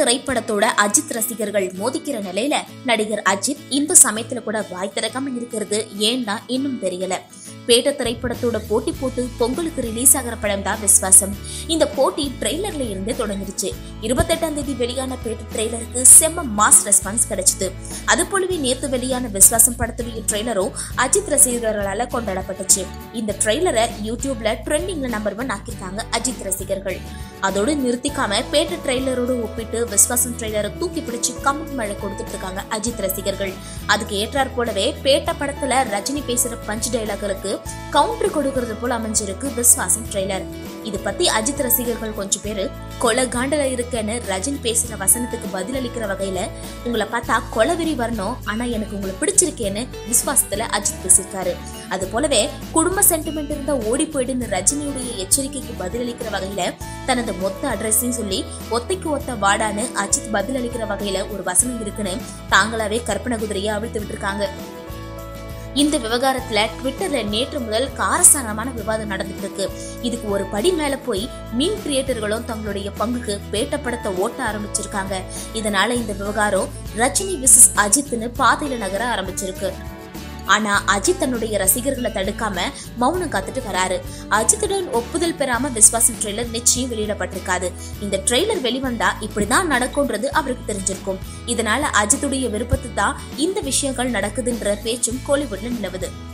திரைப்படத்தோட அஜித் ரசிகர்கள் மோதிக்கிற நிலையில நடிகர் அஜித் இந்த சமயத்துல கூட வாய் திறக்காம இருக்கிறது ஏன்னா இன்னும் தெரியல பேட்ட திரைப்படத்தோட போட்டி போட்டு பொங்கலுக்கு ரிலீஸ் ஆகிற படம் தான் விஸ்வாசம் இந்த போட்டி ட்ரெய்லர்ல இருந்தே தொடங்கிருச்சு இருபத்தெட்டாம் தேதி வெளியான பேட்ட ட்ரெய்லருக்கு செம்ம மாஸ் ரெஸ்பான்ஸ் கிடைச்சது அது போலவே நேத்து வெளியான விஸ்வாசம் படத்துடைய ட்ரெய்லரும் அஜித் ரசிகர்களால கொண்டாடப்பட்டுச்சு இந்த ட்ரெய்லரை யூடியூப்ல ட்ரெண்டிங்ல நம்பர் ஒன் ஆக்கியிருக்காங்க அஜித் ரசிகர்கள் அதோடு நிறுத்திக்காம பேட்ட ட்ரெய்லரோடு ஒப்பிட்டு விஸ்வாசம் ட்ரெய்லரை தூக்கி பிடிச்சு கமெண்ட் மழை கொடுத்துட்டு இருக்காங்க அஜித் ரசிகர்கள் அதுக்கு ஏற்றாற் போலவே பேட்ட படத்துல ரஜினி பேசுற பஞ்ச் டைலாக்களுக்கு கவுண்டர் கொடுக்கறது போல அமைஞ்சிருக்கு விஸ்வாசம் ட்ரெய்லர் இது பத்தி அஜித் ரசிகர்கள் கொஞ்சம் பேரு கொலை காண்டல இருக்கேன்னு ரஜினி பேசுற வசனத்துக்கு பதில் அளிக்கிற வகையில உங்களை பார்த்தா கொலவெறி வரணும் ஆனா எனக்கு உங்களை பிடிச்சிருக்கேன்னு விஸ்வாசத்துல அஜித் பேசியிருக்காரு அது போலவே குடும்ப சென்டிமெண்ட் இருந்தா ஓடி போயிடுன்னு ரஜினியுடைய எச்சரிக்கைக்கு பதிலளிக்கிற வகையில தனது மொத்த அட்ரஸையும் சொல்லி ஒத்தைக்கு ஒத்த வாடான்னு அஜித் பதில் அளிக்கிற வகையில ஒரு வசனம் இருக்குன்னு தாங்களாவே கற்பனை குதிரையை அவிழ்த்து விட்டுருக்காங்க இந்த விவகாரத்துல ட்விட்டர்ல நேற்று முதல் காரசாரமான விவாதம் நடந்துட்டு இருக்கு இதுக்கு ஒரு படி மேல போய் மீன் கிரியேட்டர்களும் தங்களுடைய பங்குக்கு பேட்ட படத்தை ஓட்ட ஆரம்பிச்சிருக்காங்க இதனால இந்த விவகாரம் ரஜினி விசஸ் அஜித்னு பாதையில நகர ஆரம்பிச்சிருக்கு ஆனா அஜித் தன்னுடைய ரசிகர்களை தடுக்காம மௌனம் காத்துட்டு வராரு அஜித்துடன் ஒப்புதல் பெறாம விஸ்வாசம் ட்ரெய்லர் நிச்சயம் வெளியிடப்பட்டிருக்காது இந்த ட்ரெய்லர் வெளிவந்தா இப்படிதான் நடக்கும்ன்றது அவருக்கு தெரிஞ்சிருக்கும் இதனால அஜித்துடைய விருப்பத்து தான் இந்த விஷயங்கள் நடக்குதுன்ற பேச்சும் கோலிவுட்ல நிலவுது